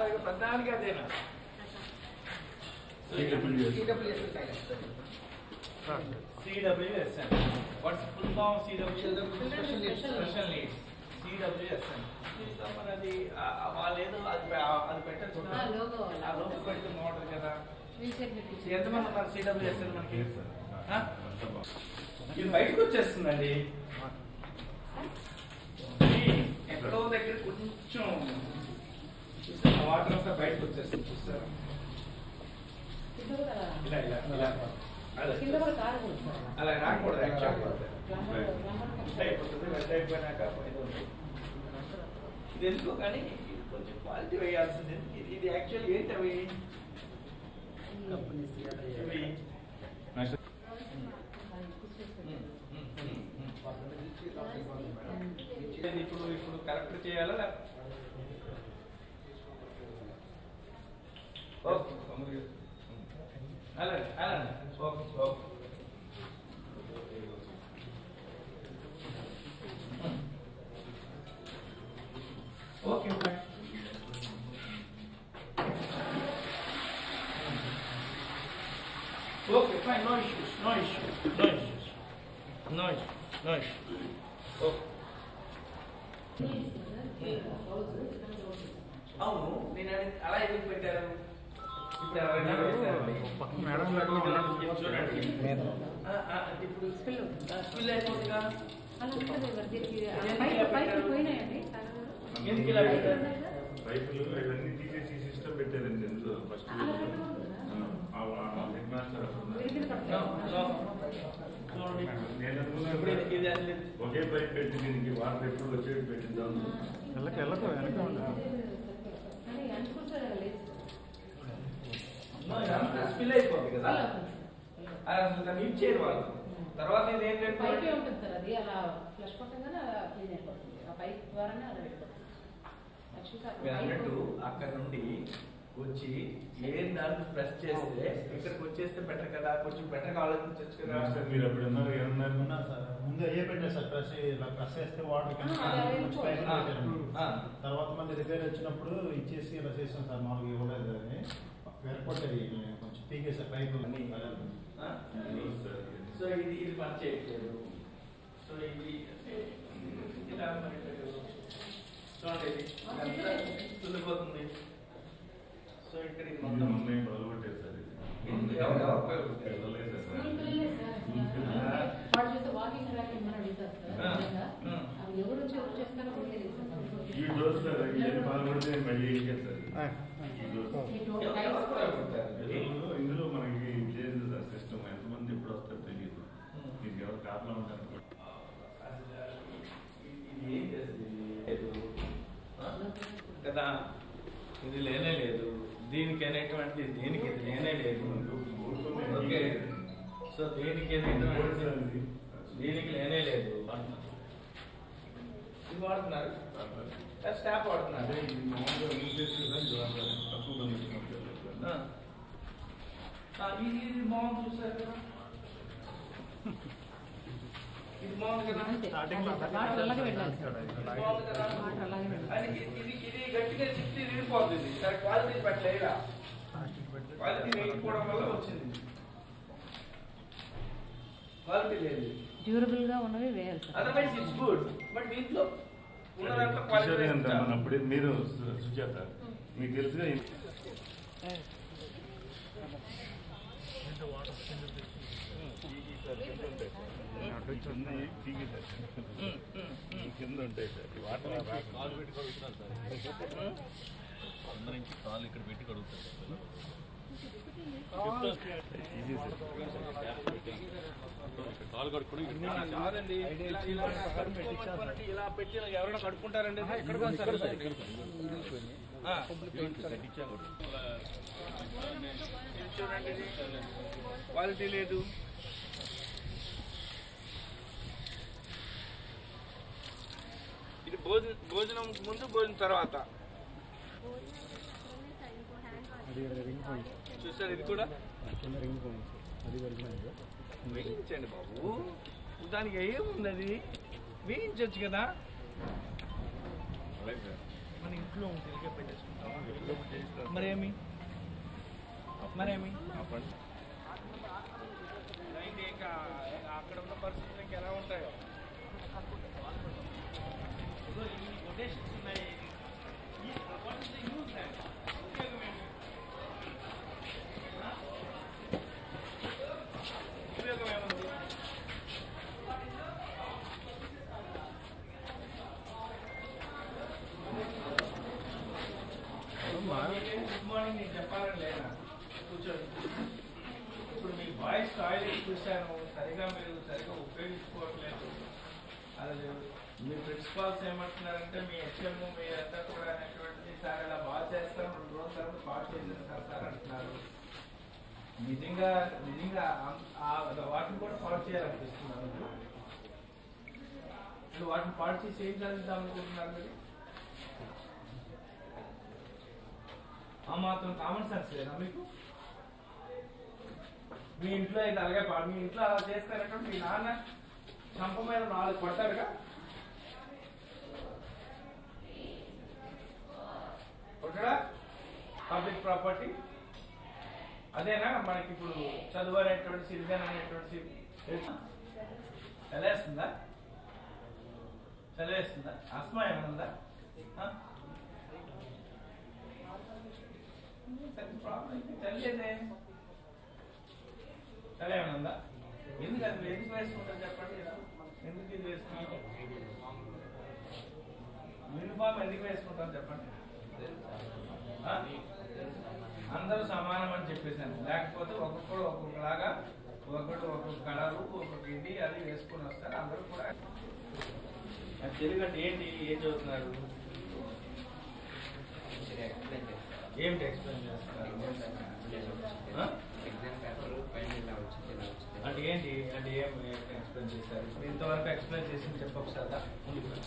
అలాగే ప్రధానికి అదేనా CWSN what's full form CW special needs CWSN మరి అది ఆ- ఆ వాళ్ళు ఏదో అది పె- ఆ- అది పెట్టచ్చు ఆ, logo. ఆ లోగో పెడితే బాగుంటుంది కదా రీసెట్ పెట్టించి. ఎంతమంది ఉన్నారు సిడబ్ల్యూఎస్ఎన్ మనకి ఆ? ఇది బయటకు వచ్చేస్తుందండి ఇది ఎక్కడో దగ్గర కొంచెం చూసారా వాటర్ అంతా బయటకు వచ్చేస్తుంది చూస్తారా కింద కూడా ఇలా ఇలా ఇలా అలా కింద కూడా కారు కూడా సార్. అలా రాకూడదు యాక్చువల్గా ప్లంబర్ ప్లంబర్ వెంట అయిపోతుంది వెంట అయిపోయినాక ఇది ఉంటుంది. ఇది ఎందుకో కానీ ఇది కొంచెం క్వాలిటీ వేయాల్సింది ఇది ఇది యాక్చువల్ ఏంటి అవి ఇవి ఇది ఇప్పుడు ఇప్పుడు కరెక్ట్ చేయాలా లేక- ఓకే అలాగే అలాగే okay okay okay fine okay fine no issues no issues no issues no issues no issues okay అవును నేను అడిగి- అలా ఎందుకు పెట్టారు ఇప్పుడు ఎవరైనా వేశారండి. చూడండి ఆ, ఆ, ఇప్పుడు స్పిల్ అవుతుంది. స్పిల్ అయిపోతుందిగా అలా ఉంటుంది మరి దీనికి ఆ పైకి పైకి పోయినాయండి కారు ఎందుకు ఇలా పెట్టారు రైతులు ఇవన్నీ తీసేసి సిస్టమ్ పెట్టారండి ఇందులో ఫస్ట్ అలా పెట్టకూడదు కదా. హెడ్ మాస్టర్ విరిగిన నో, పడతాయి. నో. చూడండి నేను ఇప్పుడు ఇది- ఇది అసలు అనుకున్నాను ఒకే పైప్ పెట్టి దీనికి వాటర్ ఎప్పుడు వచ్చేది పెట్టిద్దాం వెళ్ళక వెళ్ళకు వెనక ఉండు. కానీ అనుకుంటారు కదా లేదు నో, ఇదంతా స్పిల్ అయిపోతుంది కదా స్పిల్ అవుతుంది అది అసలు దాన్ని ఇచ్చేది వాళ్ళు తర్వాత ఇది పైపే ఏంటంటే ఉంటుంది సార్ అది అలా ఫ్లష్ కొట్టగానే అలా క్లీన్ అయిపోతుంది ఆ పైప్ ద్వారానే అలా వెళ్ళిపోతుంది యాక్చువల్గా మీరు అన్నట్టు అక్కడ నుండి వచ్చి ఏం దాన్ని ప్రెస్ చేస్తే ఇక్కడికి వచ్చేస్తే బెటర్ కదా కొంచెం బెటర్ ఆలోచించవచ్చు కదా మాస్టర్ మీరు అప్పుడు ఉన్నారు ఏమన్నారు ఉన్నా సార్ ముందు అయ్యే పెట్టారు సార్ ప్రెస్ ఇలా ప్రెస్ చేస్తే వాటర్ కింద ఆ, అదే వచ్చి పైకి ఆ, పెట్టారు. ఆ. తర్వాత మళ్ళీ రిపేర్ వచ్చినప్పుడు ఇచ్చేసి ఇలా చేసాం సార్ మామూలుగా ఇవ్వలేదు అని వేరుకొట్టారు ఇవి కొంచెం పీకేసారు పైపు ఆ? సో ఇది ఇది పని చేయట్లేదు సో ఇది ఇలా మరి చూడండి ఇది ఇదంతా తుల్లిపోతుంది సో ఇక్కడ ఇది మొత్తం మమ్మల్ని మొదలుపెట్టారు సార్ ఇది. ఎందుకు? ఎవరు- ఎవరు ఉపయోగపడతారు? వెళ్ళలేదు సార్. స్కూల్ పిల్లలే సార్ వాడు చూస్తే వాకింగ్ ట్రాక్ ఇమ్మని అడుగుతారు సార్ ఆ. నిజంగా. ఆ. అవి ఎవరు వచ్చి ఎవరు చెప్తారో కూడా తెలియదు ఈ సార్. డోర్ సార్ ఇది పాల్గొడితే మళ్ళీ ఇంకే సార్ ఆ. ఈ డోర్ ఈ టోటల్ ఎవరు- టైల్స్ ఎవరు కూడా ఉపయోగపడతారు? ఇందులో ఇందులో మనకి లేదు సార్ సిస్టమ్ ఎంతమంది ఎప్పుడు వస్తారో తెలియదు దీనికి ఎవరు కారణం ఉంటారు ఇది ఏం చేస్తుంది లేదు ఆ? కదా ఇది లేనే లేదు దీనికి అనేటువంటిది దీనికి ఇది లేనే లేదు ఓకే సో దీనికి అనేటువంటిది దీనికి లేనే లేదు ఇది వాడుతున్నారు స్టాప్ వాడుతున్నారు అదే ఇది మామూలుగా యూజ్ చేస్తే తక్కువ కమిషన్ ఆ. ఆ, ఇది ఇది బాగుంది చూసారు కదా ఇది బాగుంది కదా అంతే. స్టార్టింగ్ లో అది వాటర్ అలాగే వెళ్ళాలి సార్. ఇది బాగుంది కదా వాటర్ అలాగే వెళ్ళాలి అది ఇది ఇది ఇది గట్టిగా చిట్టి విరిగిపోతుంది సరే క్వాలిటీ పెట్టలేదా క్వాలిటీ వేయకపోవడం వల్ల వచ్చింది క్వాలిటీ లేదు డ్యూరబుల్ గా ఉన్నవి వేయాలి sir otherwise it's good but దీంట్లో ఉన్న దాంట్లో క్వాలిటీ కిషోర్ ఎంత మన అప్పుడే మీరు సు- సుజాత మీకు తెలుసుగా ఈ- ఈ కింద ఈ పీకి సార్. ఈ కింద ఉంటాయి సార్ ఈ వాటర్ కాలు పెట్టి కడుగుతున్నారు సార్ అందరి నుంచి కాలు ఇక్కడ పెట్టి కడుగుతారు ఈజీ సార్ ఇక్కడ కాలు కడుక్కొని ఇక్కడ పెట్టి కాదండి ఇలా ఇలా కడుక్కోమనుకోనండి, ఇలా పెట్టి ఎవరైనా కడుక్కుంటారండి ఇక్కడ కట్టించాము చూడండి ఇది. క్వాలిటీ లేదు ఇది భోజనం భోజనం ముందు భోజనం తర్వాత చూసారు ఇది కూడా వేయించండి బాబు దానికి ఏముంది అది వేయించవచ్చు కదా అలాగే సార్ మన ఇంట్లో ఉంటే పని చేసుకుంటాం మరేమి మరేమి అయితే ఇంకా అక్కడ ఉన్న పరిస్థితులు ఇంకా ఎలా ఉంటాయో ఇదిగో ఈ కొటేషన్స్ ఉన్నాయి ఈ- what is the use then? ఉపయోగం ఏంటి? ఆ? ఉపయోగం ఏముంది గుడ్ మార్నింగ్ నేను చెప్పాలని లేదా కూర్చోండి ఇప్పుడు మీ వాయిస్ టాయిలెట్ చూశాను సరిగా మీరు సరిగా ఉపయోగించుకోవట్లేదు అది మీ ప్రిన్సిపాల్స్ ఏమంటున్నారంటే మీ హెచ్ఎం మీరంతా కూడా అనేటువంటిది సార్ ఇలా బాగా చేస్తాం రెండు రోజుల తర్వాత బాగా చేసేది సార్ సార్ అంటున్నారు నిజంగా నిజంగా అం- ఆ వాటిని కూడా పాడు చేయాలనిపిస్తున్నారు మీకు? మీరు వాటిని పాడు చేసి ఏం చదివిద్దాం అనుకుంటున్నారు మీరు ఆ మాత్రం కామన్ సెన్స్ లేదా మీకు మీ ఇంట్లో అయితే అలాగే పాడు మీ ఇంట్లో అలా చేస్తారంటే మీ నాన్న చంప మీద నాలుగు కొట్టారుగా కొట్టడా పబ్లిక్ ప్రాపర్టీ అదేనా మనకి ఇప్పుడు చదువు అనేటువంటి సిటిజన్ అనేటువంటి చదివేస్తుందా చదివేస్తుందా అస్మా ఏమైనా ఉందా ఆ? చదివేదే చదివే ఏమైనా ఉందా ఎందుకు అది ఎందుకు వేసుకుంటారు చెప్పండి ఎందుకు ఇది వేసుకుంటారు యూనిఫామ్ ఎందుకు వేసుకుంటారు చెప్పండి ఆ? అందరూ సమానం అని చెప్పేసాను లేకపోతే ఒక్కొక్కడు ఒక్కొక్కలాగా ఒకడు ఒక్కొక్క కలరు ఒక్కొక్క ఇది అది వేసుకొని వస్తారు అందరూ కూడా అది తెలుగు అంటే ఏంటి ఏం చదువుతున్నారు ఏమిటి ఎక్స్ప్లెయిన్ చేస్తున్నారు ఆ? ఎగ్జామ్ పేపర్ పైన ఇలా వచ్చింది ఇలా వచ్చింది అంటే ఏంటి అంటే ఏం ఎక్స్ప్లెయిన్ చేశారు ఇప్పుడు ఇంతవరకు ఎక్స్ప్లెయిన్ చేసి చెప్పు ఒకసారి దా. ముందుకు రా.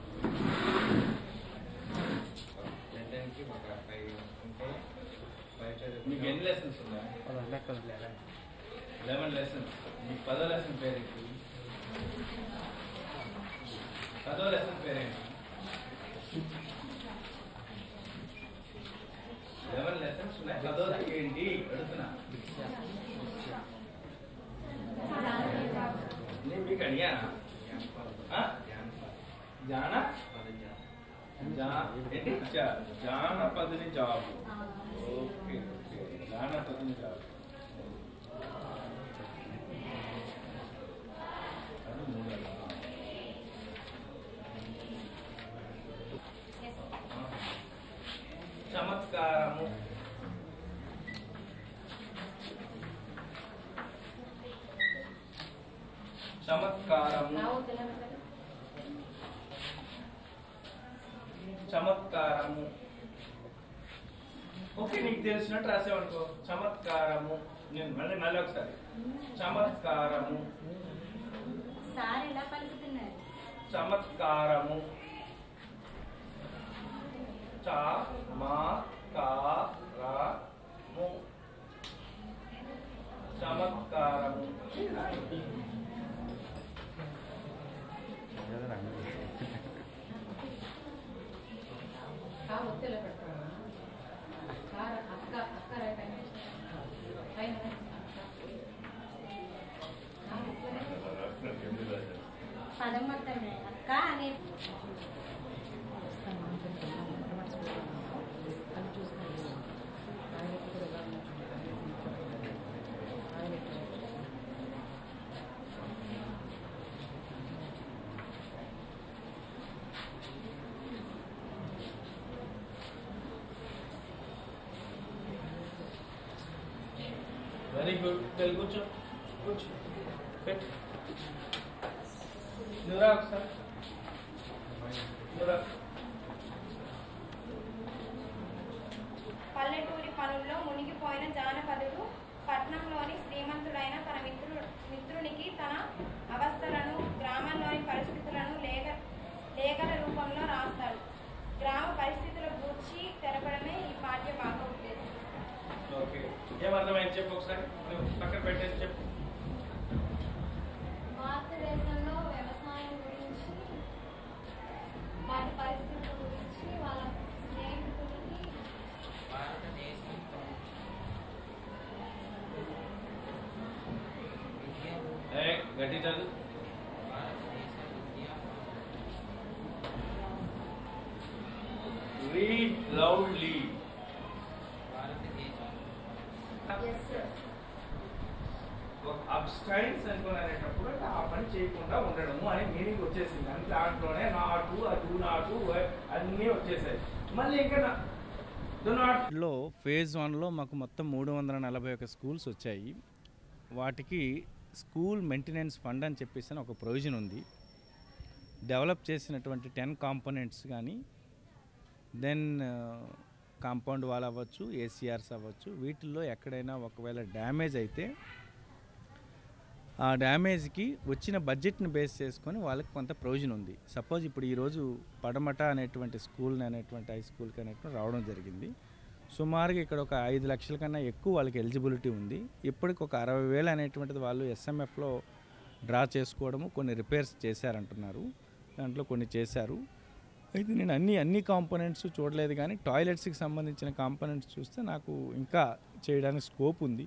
రెండానికి ఒక ఫైవ్ ఉంటే ఫైవ్ చదువు మీకు ఎన్ని లెసన్స్ ఉన్నాయి లెవెన్ లెసన్స్ మీకు పదో లెసన్ పేరేంటి పదో లెసన్ పేరేంటి లెవెన్ లెసన్స్ ఉన్నాయి పదోది ఏంటి అడుగుతున్నా నేను మీకు అడిగానా ఆ? జానా జా ఏంటి జా- జానపదుని జాబ్ ఓకే ఓకే జానపదుని జాబ్ అది మూడేళ్ళ. చమత్కారము చమత్కారము ನಾವು ತೆಲಂಗಾಣ చమత్కారము ఓకే నీకు తెలిసినట్టు రాసేవనుకో చమత్కారము నేను మళ్ళీ మళ్ళీ ఒకసారి చమత్కారము సార్ ఎలా పలుకుతున్నారు చమత్కారము చ మా కా రా ము చమత్కారము ఆ ఒత్తిలో పెడతావా సార్ అక్క అక్క రైట్ పైన పైన అక్క. ఆ, ఒత్తిలో. రాష్ట్రానికి ఎందుకు రాశారు పదం మొత్తమే అక్క అనే వెరీ గుడ్ తెలుగు కూర్చో కూర్చో పెట్టు నువ్వురా ఒకసారి నువ్వురా పల్లెటూరి పనుల్లో మునిగిపోయిన జానపదుడు పట్నంలోని శ్రీమంతుడైన తన మిత్రుడు మిత్రునికి తన అవస్థలను గ్రామంలోని పరిస్థితులను లేఖ లేఖల రూపంలో రాస్తాడు గ్రామ పరిస్థితుల గూర్చి తెలపడమే ఈ పాఠ్య భాగ ఉద్దేశం ఓకే ఏమర్థమైంది చెప్పు ఒకసారి నువ్వు పక్కన పెట్టేసి చెప్పు భారతదేశంలో వ్యవసాయం గురించి వాటి పరిస్థితుల గురించి వాళ్ళ చదువు రీడ్ లౌడ్లీ అబ్స్టైన్స్ అనుకుని అనేటప్పుడు ఆ పని చేయకుండా ఉండడము అనే మీనింగ్ వచ్చేసింది అంటే దాంట్లోనే నాటు అటు నాటు అన్నీ వచ్చేసాయి మళ్ళీ ఇంకా డు నాట్ లో ఫేజ్ వన్లో మాకు మొత్తం మూడు వందల నలభై ఒక స్కూల్స్ వచ్చాయి వాటికి స్కూల్ మెయింటెనెన్స్ ఫండ్ అని చెప్పేసి అని ఒక ప్రొవిజన్ ఉంది డెవలప్ చేసినటువంటి టెన్ కాంపోనెంట్స్ కానీ దెన్ కాంపౌండ్ వాల్ అవ్వచ్చు ఏసీఆర్స్ అవ్వచ్చు వీటిల్లో ఎక్కడైనా ఒకవేళ డ్యామేజ్ అయితే ఆ డ్యామేజ్కి వచ్చిన బడ్జెట్ని బేస్ చేసుకొని వాళ్ళకి కొంత ప్రయోజనం ఉంది సపోజ్ ఇప్పుడు ఈరోజు పడమట అనేటువంటి స్కూల్ అనేటువంటి హై స్కూల్కి అనేటువంటి రావడం జరిగింది సుమారుగా ఇక్కడ ఒక ఐదు లక్షల కన్నా ఎక్కువ వాళ్ళకి ఎలిజిబిలిటీ ఉంది ఇప్పటికి ఒక అరవై వేలు అనేటువంటిది వాళ్ళు ఎస్ఎంఎఫ్లో డ్రా చేసుకోవడము కొన్ని రిపేర్స్ చేశారంటున్నారు దాంట్లో కొన్ని చేశారు అయితే నేను అన్ని అన్ని కాంపోనెంట్స్ చూడలేదు కానీ టాయిలెట్స్కి సంబంధించిన కాంపోనెంట్స్ చూస్తే నాకు ఇంకా చేయడానికి స్కోప్ ఉంది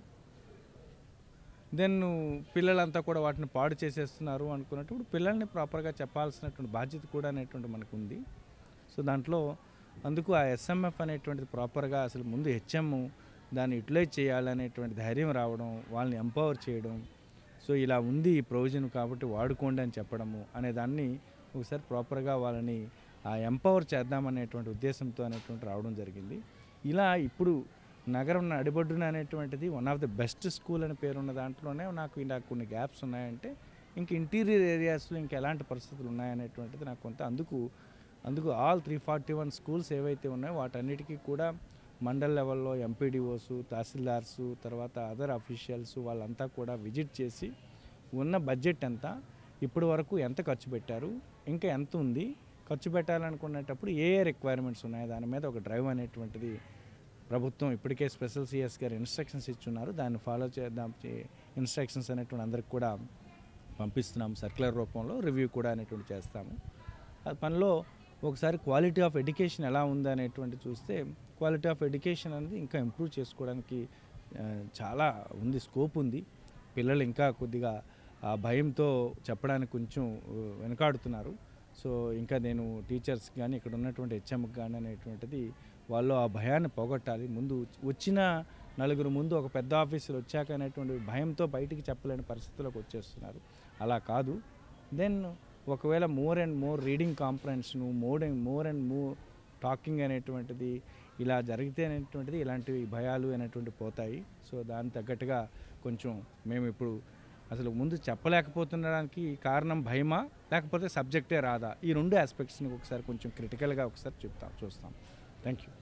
దెన్ పిల్లలంతా కూడా వాటిని పాడు చేసేస్తున్నారు అనుకున్నప్పుడు పిల్లల్ని ప్రాపర్గా చెప్పాల్సినటువంటి బాధ్యత కూడా అనేటువంటి మనకు ఉంది సో దాంట్లో అందుకు ఆ ఎస్ఎంఎఫ్ అనేటువంటిది ప్రాపర్గా అసలు ముందు హెచ్ఎం దాన్ని యూటిలైజ్ చేయాలనేటువంటి ధైర్యం రావడం వాళ్ళని ఎంపవర్ చేయడం సో ఇలా ఉంది ఈ ప్రొవిజన్ కాబట్టి వాడుకోండి అని చెప్పడము అనే దాన్ని ఒకసారి ప్రాపర్గా వాళ్ళని ఆ ఎంపవర్ చేద్దామనేటువంటి ఉద్దేశంతో అనేటువంటి రావడం జరిగింది ఇలా ఇప్పుడు నగరం నడిబొడ్డున అనేటువంటిది one of the best school అని పేరున్న దాంట్లోనే నాకు ఇలా కొన్ని గ్యాప్స్ ఉన్నాయంటే ఇంక ఇంటీరియర్ ఏరియాస్లో ఇంక ఎలాంటి పరిస్థితులు ఉన్నాయనేటువంటిది నాకు కొంత అందుకు అందుకు all three forty one schools ఏవైతే ఉన్నాయో వాటన్నిటికీ కూడా మండల్ లెవెల్లో ఎంపీడీఓస్ తహసీల్దార్స్ తర్వాత అదర్ అఫీషియల్స్ వాళ్ళంతా కూడా విజిట్ చేసి ఉన్న బడ్జెట్ ఎంత ఇప్పటి వరకు ఎంత ఖర్చు పెట్టారు ఇంకా ఎంత ఉంది ఖర్చు పెట్టాలనుకునేటప్పుడు ఏ ఏ రిక్వైర్మెంట్స్ ఉన్నాయో దాని మీద ఒక డ్రైవ్ అనేటువంటిది ప్రభుత్వం ఇప్పటికే స్పెషల్ సిఎస్ గారు ఇన్స్ట్రక్షన్స్ ఇచ్చున్నారు దాన్ని ఫాలో చేద్దాం ఇన్స్ట్రక్షన్స్ అనేటువంటి అందరికి కూడా పంపిస్తున్నాము సర్క్యులర్ రూపంలో రివ్యూ కూడా అనేటువంటి చేస్తాము ఆ పనిలో ఒకసారి క్వాలిటీ ఆఫ్ ఎడ్యుకేషన్ ఎలా ఉంది అనేటువంటి చూస్తే క్వాలిటీ ఆఫ్ ఎడ్యుకేషన్ అనేది ఇంకా ఇంప్రూవ్ చేసుకోవడానికి ఆ, చాలా ఉంది స్కోప్ ఉంది పిల్లలు ఇంకా కొద్దిగా ఆ భయంతో చెప్పడానికి కొంచెం ఆ, వెనకాడుతున్నారు సో ఇంకా నేను టీచర్స్ కానీ ఇక్కడ ఉన్నటువంటి హెచ్ఎంకి కానీ అనేటువంటిది వాళ్ళు ఆ భయాన్ని పోగొట్టాలి ముందు వచ్చిన నలుగురు ముందు ఒక పెద్ద ఆఫీసులు వచ్చాక అనేటువంటి భయంతో బయటికి చెప్పలేని పరిస్థితులకు వచ్చేస్తున్నారు అలా కాదు దెన్ ఒకవేళ మోర్ అండ్ మోర్ రీడింగ్ కాంఫరెన్స్ను more and more and more talking అనేటువంటిది ఇలా జరిగితే అనేటువంటిది ఇలాంటివి భయాలు అనేటువంటి పోతాయి సో దానికి తగ్గట్టుగా కొంచెం మేము ఇప్పుడు అసలు ముందు చెప్పలేకపోతుండడానికి కారణం భయమా లేకపోతే సబ్జెక్టే రాదా ఈ రెండు ఆస్పెక్ట్స్ని ఒకసారి కొంచెం క్రిటికల్గా ఒకసారి చెప్తాం చూస్తాం థ్యాంక్ యూ